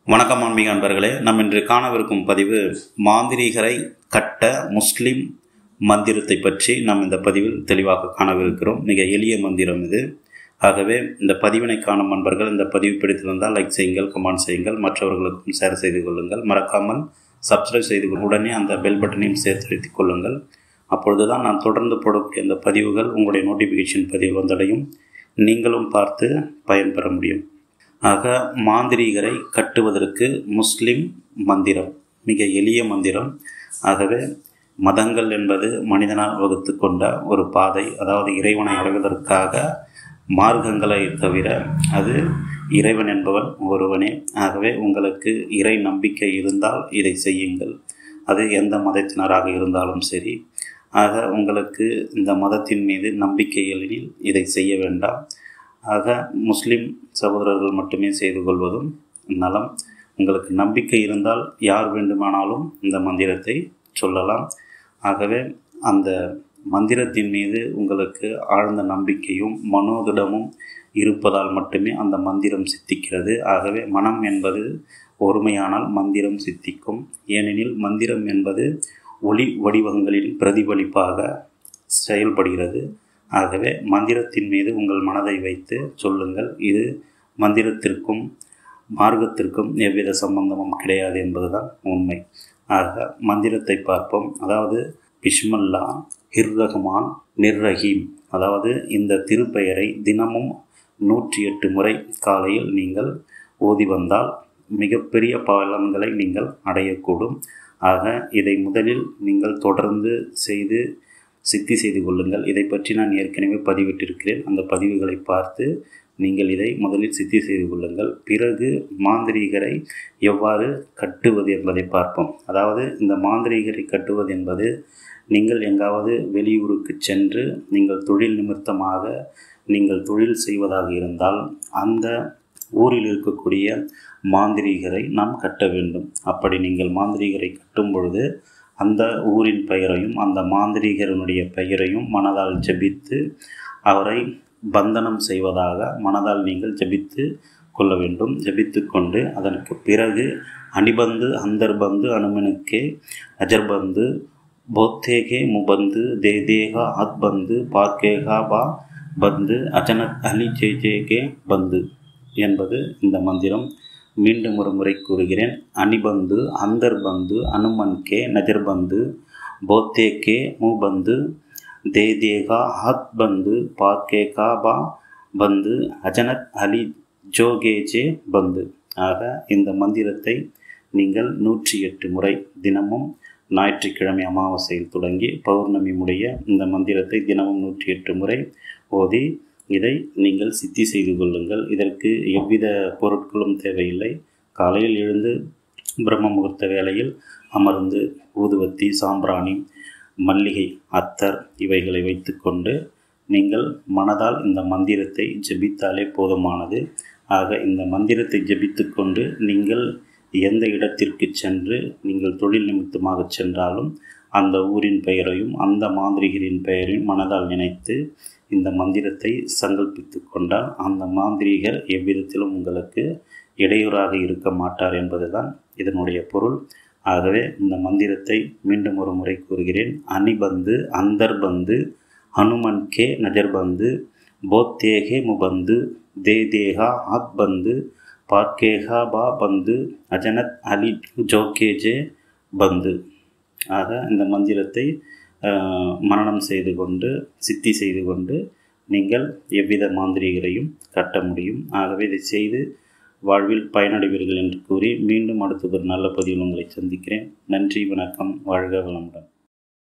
வணக்கம் ஆன்மீக அன்பர்களே நாம் இன்று காணவிருக்கும் பதிவு மாந்திரீகரை கட்ட முஸ்லிம் மந்திரத்தை பற்றி நாம் இந்த பதிவில் தெளிவாக காணவிருக்கிறோம் மிக எளிய மந்திரம் இது ஆகவே இந்த பதிவினை காணும் அன்பர்கள் இந்த பதிவு பிடித்திருந்தால் லைக் செய்யுங்கள் கமெண்ட் செய்யுங்கள் மற்றவர்களுக்கும் ஷேர் செய்து கொள்ளுங்கள் மறக்காமல் சப்ஸ்கிரைப் செய்து கொள் உடனே அந்த பெல் பட்டனையும் சேர்த்து வைத்துக் கொள்ளுங்கள் அப்பொழுதுதான் நான் தொடர்ந்து போடக்கூடிய இந்த பதிவுகள் உங்களுடைய நோட்டிஃபிகேஷன் பதிவு வந்தடையும் நீங்களும் பார்த்து பயன்பெற முடியும் ஆக மாந்திரீகரை கட்டுவதற்கு முஸ்லிம் மந்திரம் மிக எளிய மந்திரம் ஆகவே மதங்கள் என்பது மனிதனால் வகுத்து கொண்ட ஒரு பாதை அதாவது இறைவனை அடைவதற்காக மார்க்கங்களை தவிர அது இறைவன் என்பவன் ஒருவனே ஆகவே உங்களுக்கு இறை நம்பிக்கை இருந்தால் இதை செய்யுங்கள் அது எந்த மதத்தினராக இருந்தாலும் சரி ஆக உங்களுக்கு இந்த மதத்தின் மீது நம்பிக்கை எனில் இதை செய்ய வேண்டாம் ஆக முஸ்லிம் சகோதரர்கள் மட்டுமே செய்து கொள்வதும் நலம் உங்களுக்கு நம்பிக்கை இருந்தால் யார் வேண்டுமானாலும் இந்த மந்திரத்தை சொல்லலாம் ஆகவே அந்த மந்திரத்தின் மீது உங்களுக்கு ஆழ்ந்த நம்பிக்கையும் மனோதிடமும் இருப்பதால் மட்டுமே அந்த மந்திரம் சித்திக்கிறது ஆகவே மனம் என்பது ஒருமையானால் மந்திரம் சித்திக்கும் ஏனெனில் மந்திரம் என்பது ஒளி வடிவங்களின் பிரதிபலிப்பாக செயல்படுகிறது ஆகவே மந்திரத்தின் மீது உங்கள் மனதை வைத்து சொல்லுங்கள் இது மந்திரத்திற்கும் மார்க்கத்திற்கும் எவ்வித சம்பந்தமும் கிடையாது என்பதுதான் உண்மை ஆக மந்திரத்தை பார்ப்போம் அதாவது பிஷ்மல்லா ஹிர்ரஹ்மான் நிர்ரஹீம் அதாவது இந்த திருப்பெயரை தினமும் நூற்றி எட்டு முறை காலையில் நீங்கள் ஓதி வந்தால் மிகப்பெரிய பலன்களை நீங்கள் அடையக்கூடும் ஆக இதை முதலில் நீங்கள் தொடர்ந்து செய்து சித்தி செய்து கொள்ளுங்கள் இதை பற்றி நான் ஏற்கனவே பதிவிட்டிருக்கிறேன் அந்த பதிவுகளை பார்த்து நீங்கள் இதை முதலில் சித்தி செய்து கொள்ளுங்கள் பிறகு மாந்திரீகரை எவ்வாறு கட்டுவது என்பதை பார்ப்போம் அதாவது இந்த மாந்திரீகரை கட்டுவது என்பது நீங்கள் எங்காவது வெளியூருக்கு சென்று நீங்கள் தொழில் நிமித்தமாக நீங்கள் தொழில் செய்வதாக இருந்தால் அந்த ஊரில் இருக்கக்கூடிய மாந்திரீகரை நாம் கட்ட வேண்டும் அப்படி நீங்கள் மாந்திரீகரை கட்டும் பொழுது அந்த ஊரின் பெயரையும் அந்த மாந்திரீகரனுடைய பெயரையும் மனதால் ஜபித்து அவரை பந்தனம் செய்வதாக மனதால் நீங்கள் ஜபித்து கொள்ள வேண்டும் ஜபித்து கொண்டு அதற்கு பிறகு அணிபந்து அந்தர்பந்து அனுமனுக்கே அஜர்பந்து போத்தேகே முபந்து தேதேகா ஆத்பந்து பார்க்கேகா பா பந்து அஜனத் அலி ஜே ஜேகே பந்து என்பது இந்த மந்திரம் மீண்டும் ஒரு முறை கூறுகிறேன் அணிபந்து அந்தர்பந்து அனுமன் கே நஜர்பந்து போத்தே கே மூபந்து தேதேகா ஹத் பந்து பாக்கே காபா பந்து அஜனத் அலி ஜோகேஜே பந்து ஆக இந்த மந்திரத்தை நீங்கள் நூற்றி எட்டு முறை தினமும் ஞாயிற்றுக்கிழமை அமாவாசையில் தொடங்கி பௌர்ணமி முடிய இந்த மந்திரத்தை தினமும் நூற்றி எட்டு முறை ஓதி இதை நீங்கள் சித்தி செய்து கொள்ளுங்கள் இதற்கு எவ்வித பொருட்களும் தேவையில்லை காலையில் எழுந்து பிரம்ம முகூர்த்த வேளையில் அமர்ந்து ஊதுவத்தி சாம்பிராணி மல்லிகை அத்தர் இவைகளை வைத்துக்கொண்டு நீங்கள் மனதால் இந்த மந்திரத்தை ஜபித்தாலே போதுமானது ஆக இந்த மந்திரத்தை ஜபித்து கொண்டு நீங்கள் எந்த இடத்திற்கு சென்று நீங்கள் தொழில் நிமித்தமாக சென்றாலும் அந்த ஊரின் பெயரையும் அந்த மாந்திரிகரின் பெயரையும் மனதால் நினைத்து இந்த மந்திரத்தை சங்கல்பித்து கொண்டால் அந்த மாந்திரிகர் எவ்விதத்திலும் உங்களுக்கு இடையூறாக இருக்க மாட்டார் என்பதுதான் இதனுடைய பொருள் ஆகவே இந்த மந்திரத்தை மீண்டும் ஒரு முறை கூறுகிறேன் அணிபந்து அந்தர்பந்து ஹனுமன் கே நஜர்பந்து போத்தேகே முபந்து தேதேகா ஆத்பந்து பார்க்கேகா பா பந்து அஜனத் அலி ஜோகேஜே பந்து ஆக இந்த மந்திரத்தை மரணம் செய்து கொண்டு சித்தி செய்து கொண்டு நீங்கள் எவ்வித மாந்திரிகரையும் கட்ட முடியும் ஆகவே இதை செய்து வாழ்வில் பயனடைவீர்கள் என்று கூறி மீண்டும் அடுத்தது ஒரு நல்ல பதிவில் உங்களை சந்திக்கிறேன் நன்றி வணக்கம் வாழ்க வளமுடன்